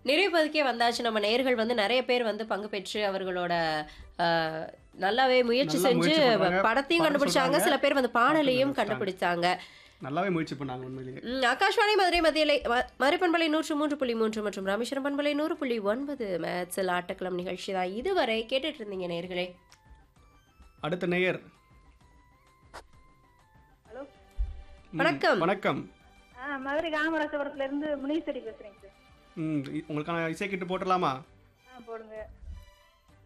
நிறைவுப்பதுக்கே வந்தாச்சு நம்ம நேயர்கள் வந்து நிறைய பேர் வந்து பங்கு பெற்று அவர்களோட அஹ், நல்லாவே முயற்சி நல்லா செஞ்சு முயற்சி பண்றாங்க. படத்தையும் பாட கண்டுபிடிச்சாங்க சொல்றாங்க. சில பேர் வந்து பாடலையும் பாட்டு கண்டுபிடிச்சாங்க நல்லாவே முயற்சி பண்ணாங்க உண்மையிலேயே ம், ஆகாஷ்வாணி மதுரை மத்தியிலை ம- மதுரைப்பண்பலை நூற்று மூன்று புள்ளி மூன்று மற்றும் ராமேஸ்வரம் பண்பலை நூறு புள்ளி ஒன்பது மேட்சில் ஆட்டக்களம் நிகழ்ச்சி தான் இதுவரை கேட்டுட்டு இருந்தீங்க நேர்களே அடுத்த நேயர் ஹலோ ம், வணக்கம். வணக்கம் ஆ மதுரை காமராசபுரத்துல இருந்து முனீஸ்வரி பேசுறேங்க சார் ம் இ- உங்களுக்கான இசை கிட்டு போட்டுடலாமா ஆ போடுங்க